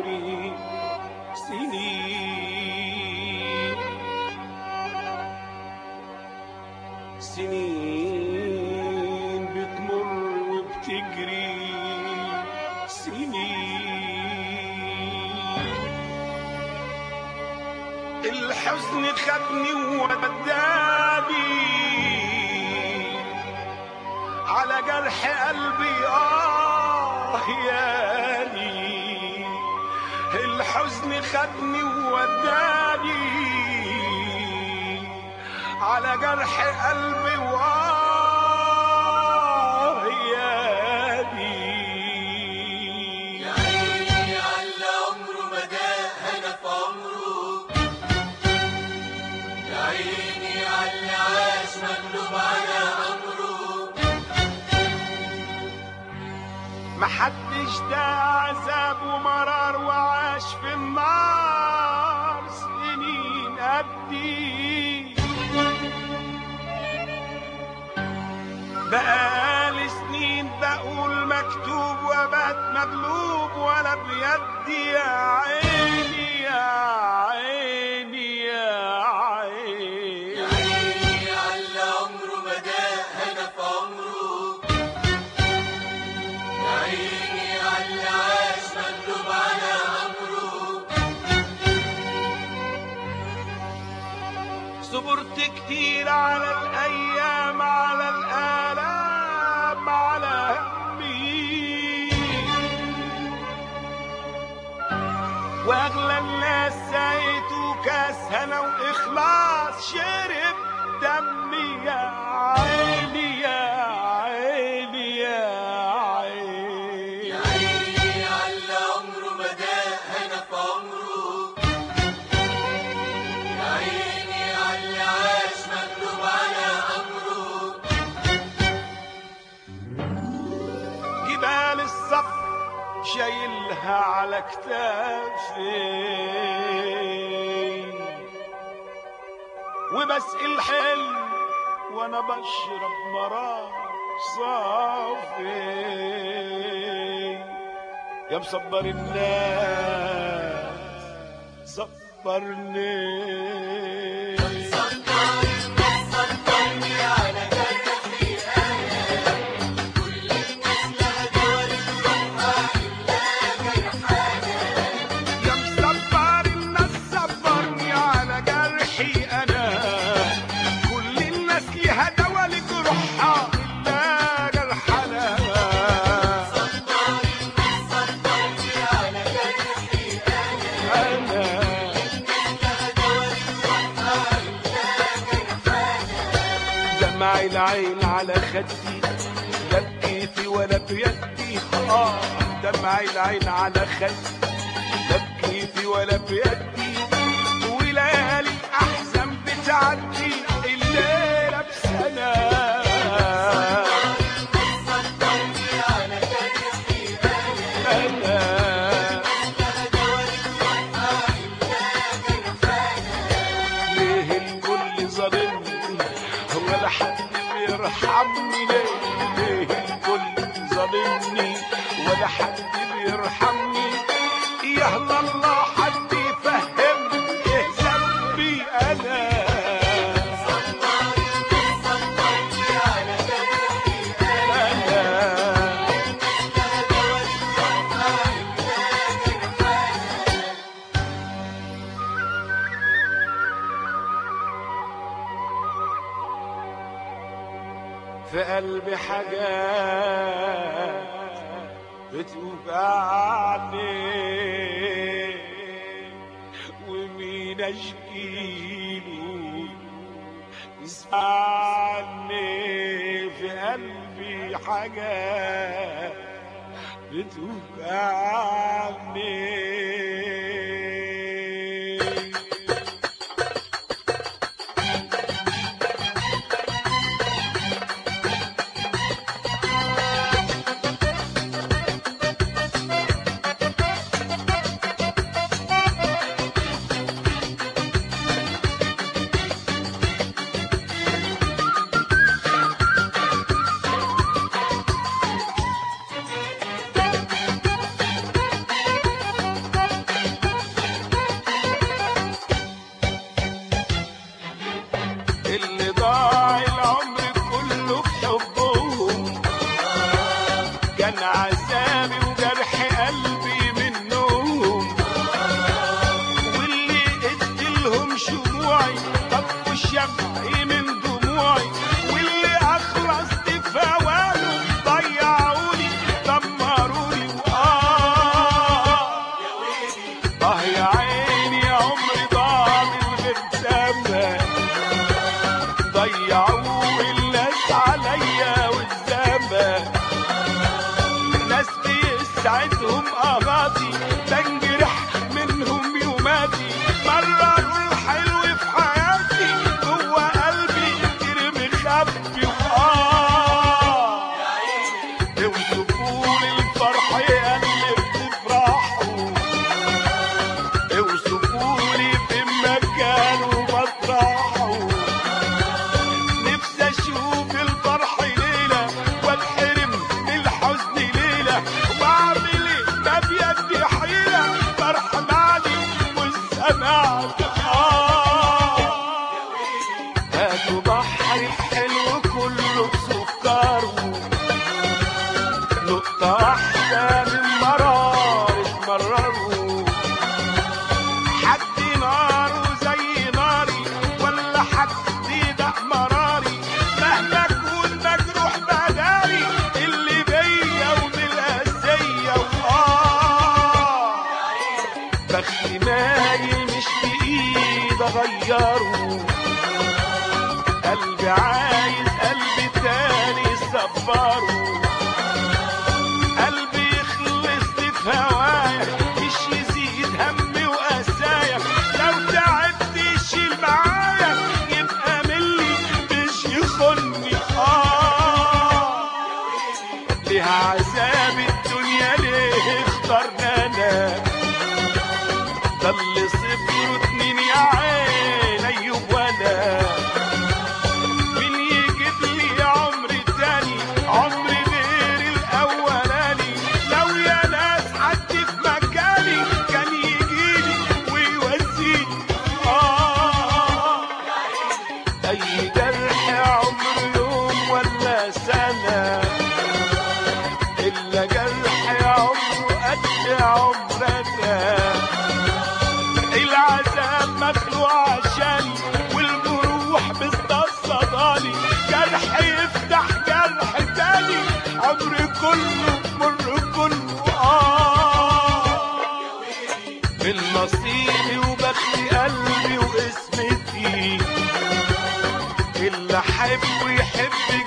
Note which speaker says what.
Speaker 1: عمري سنين سنين بتمر وبتجري سنين الحزن خدني ووداني على جرح قلبي آه يالي الحزن خدني ووداني على جرح قلبي وآه يالي
Speaker 2: يا عيني على عمره ما داهنا في عمره يا عيني على عاش مغلوب على امره
Speaker 1: محدش ده عذاب ومرار وعاش في النار سنين قدي بقالي سنين بقول مكتوب وبات مغلوب ولا بيدي يا عيني يا عيني يا عيني
Speaker 2: يا عيني على عمره ما داهنا في عمره يا عيني على عاش مغلوب على امره
Speaker 1: صبرت كتير على الأيام على الآلام على همي وأغلى الناس سايته كاس هنا وإخلاص شرب دمي يا عيني يا عيني يا عيني
Speaker 2: يا عيني على عمره ما داهنا في عمره يا عيني على عاش مغلوب على امره
Speaker 1: جبال الصبر شايلها على كتافي وبسقي الحلم وانا بشرب مرار صافي يا مصبر الناس صبرني
Speaker 2: صبرني على جرحي انا كل الناس لها دور الروحة الا جرحانا
Speaker 1: يا مصبر الناس صبرني على جرحي انا كل الناس ليها دوا لجروحها الا جرحنا
Speaker 2: صبرني على جرحي انا
Speaker 1: انا
Speaker 2: لها دور الروحة الا جرحانا
Speaker 1: دمع العين على خدي لا بكيفي ولا بيدي اه دمع العين على خدي لا بكيفي ولا بيدي وليالي الاحزان بتعدي الليله بسنه
Speaker 2: صبرني على جرحي انا
Speaker 1: انا
Speaker 2: لها دور الروحة الا جرحانا
Speaker 1: ليه الكل ظالمني ولا حد بيرحمني ليه ليه الكل ظالمني ولا حد بيرحمني يا الله حد يفهمني ايه ذنبي انا
Speaker 2: صبرني على جرحي انا
Speaker 1: انا
Speaker 2: لها دور الروحة الا جرحانا
Speaker 1: في قلبي حاجات بتوجعني ومين اشكيله يسمعني في قلبي حاجات بتوجعني اه يا عيني يا عمري ضاع من غير سبب ضيعوا الناس عليا والزمان ناس بيسعدهم اغاطي بنجرح منهم يوماتي مرروا الحلو في حياتي جوه قلبي كتير مخبي وآه اوصفوا لي الفرح يا اللي بتفرحوا اوصفوا لي في مكان ومطرحه نفسي اشوف الفرح ليله واتحرم من الحزن ليله واعمل ايه ما بيدي حيله فرح معني والسماء آه هاتوا بحر الحلو كله بسكره نقطة واحدة من مرار اتمرروا حد ناره زي ناري ولا حد ده مراري مهما اكون مجروح بداري اللي بيا وبالقاسية وآه بختي مايل مش بإيد أغيره قلبي عايز قلبي تاني صبره قلبي يخلص لي في هوايا مش يزيد همي وقسايا لو تعبت يشيل معايا يبقى ملي مش يخني اه ليها عذاب الدنيا ليه اخترنا انا ده اللي صفر اتنين يا عين ايوب وانا مين يجيب لي عمر تاني عمر غير الاولاني لو يا ناس حد في مكاني كان يجيلي ويوزيني اه اي جرح عمر يوم ولا سنه الا جرح عمره قد عمرنا العذاب مخلوق عشاني والجروح مستصداني جرح يفتح جرح تاني عمري كله مر كله اه من نصيبي وبختي قلبي واسمتي اللي احبه يحب